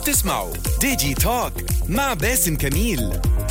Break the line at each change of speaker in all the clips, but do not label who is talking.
تسمعوا ديجي توك مع باسم كميل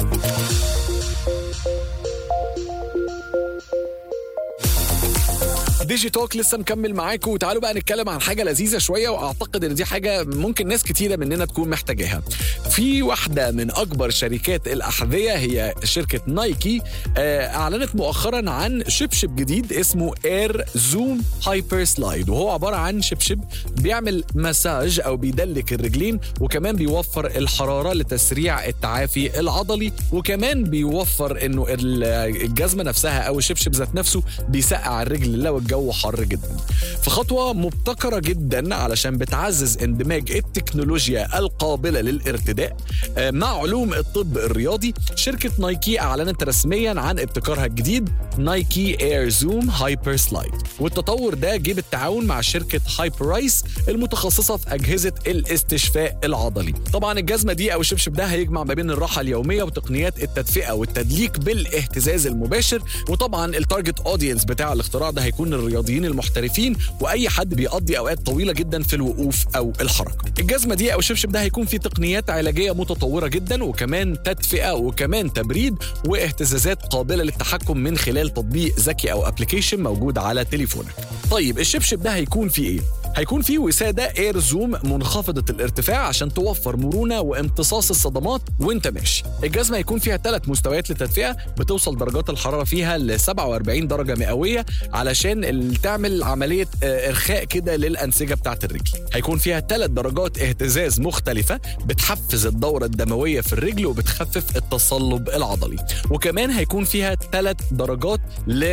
ديجي توك لسه مكمل معاكم وتعالوا بقى نتكلم عن حاجه لذيذه شويه واعتقد ان دي حاجه ممكن ناس كتيره مننا تكون محتاجاها في واحده من اكبر شركات الاحذيه هي شركه نايكي آه، اعلنت مؤخرا عن شبشب جديد اسمه اير زوم هايبر سلايد وهو عباره عن شبشب بيعمل مساج او بيدلك الرجلين وكمان بيوفر الحراره لتسريع التعافي العضلي وكمان بيوفر انه ال- الجزمه نفسها او الشبشب ذات نفسه بيسقع الرجل لو الجو حر جدا فخطوه مبتكره جدا علشان بتعزز اندماج التكنولوجيا القابله للارتداء آه، مع علوم الطب الرياضي شركه نايكي اعلنت رسميا عن ابتكارها الجديد نايكي اير زوم هايبر سلايد والتطور ده جه بالتعاون مع شركه هايبرايس المتخصصه في اجهزه الاستشفاء العضلي طبعا الجزمه دي او الشبشب ده هيجمع ما بين الراحه اليوميه وتقنيات التدفئه والتدليك بالاهتزاز المباشر وطبعا التارجت اودينس بتاع الاختراع ده هيكون الرياضيين المحترفين واي حد بيقضي اوقات طويله جدا في الوقوف او الحركه الجزمه دي او الشبشب ده هيكون فيه تقنيات علاجيه متطوره جدا وكمان تدفئه وكمان تبريد واهتزازات قابله للتحكم من خلال تطبيق ذكي او ابلكيشن موجود على تليفونك طيب الشبشب ده هيكون فيه ايه هيكون في وسادة اير زوم منخفضة الارتفاع عشان توفر مرونة وامتصاص الصدمات وانت ماشي الجزمة هيكون فيها ثلاث مستويات للتدفئة بتوصل درجات الحرارة فيها ل 47 درجة مئوية علشان ال- تعمل عملية آه، إرخاء كده للأنسجة بتاعة الرجل هيكون فيها ثلاث درجات اهتزاز مختلفة بتحفز الدورة الدموية في الرجل وبتخفف التصلب العضلي وكمان هيكون فيها ثلاث درجات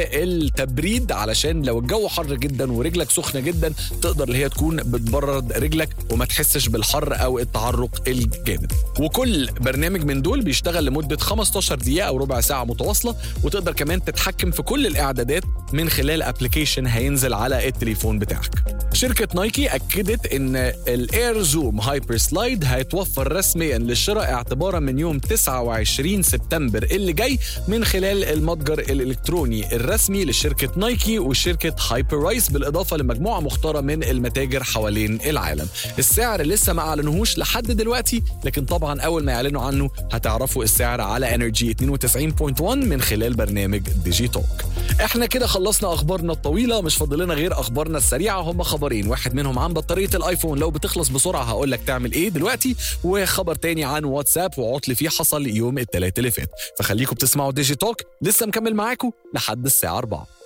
للتبريد علشان لو الجو حر جدا ورجلك سخنة جدا تقدر اللي هي تكون بتبرد رجلك وما تحسش بالحر او التعرق الجامد وكل برنامج من دول بيشتغل لمده 15 دقيقه او ربع ساعه متواصله وتقدر كمان تتحكم في كل الاعدادات من خلال ابلكيشن هينزل على التليفون بتاعك شركة نايكي أكدت إن الإير زوم هايبر سلايد هيتوفر رسميا للشراء اعتبارا من يوم 29 سبتمبر اللي جاي من خلال المتجر الإلكتروني الرسمي لشركة نايكي وشركة هايبر رايس بالإضافة لمجموعة مختارة من المتاجر حوالين العالم السعر لسه ما أعلنوهوش لحد دلوقتي لكن طبعا أول ما يعلنوا عنه هتعرفوا السعر على انرجي 92.1 من خلال برنامج ديجي توك احنا كده خلصنا اخبارنا الطويله مش فاضل لنا غير اخبارنا السريعه هم خبرين واحد منهم عن بطاريه الايفون لو بتخلص بسرعه هقول لك تعمل ايه دلوقتي وخبر تاني عن واتساب وعطل فيه حصل يوم الثلاث اللي فات فخليكم بتسمعوا ديجي توك لسه مكمل معاكم لحد الساعه 4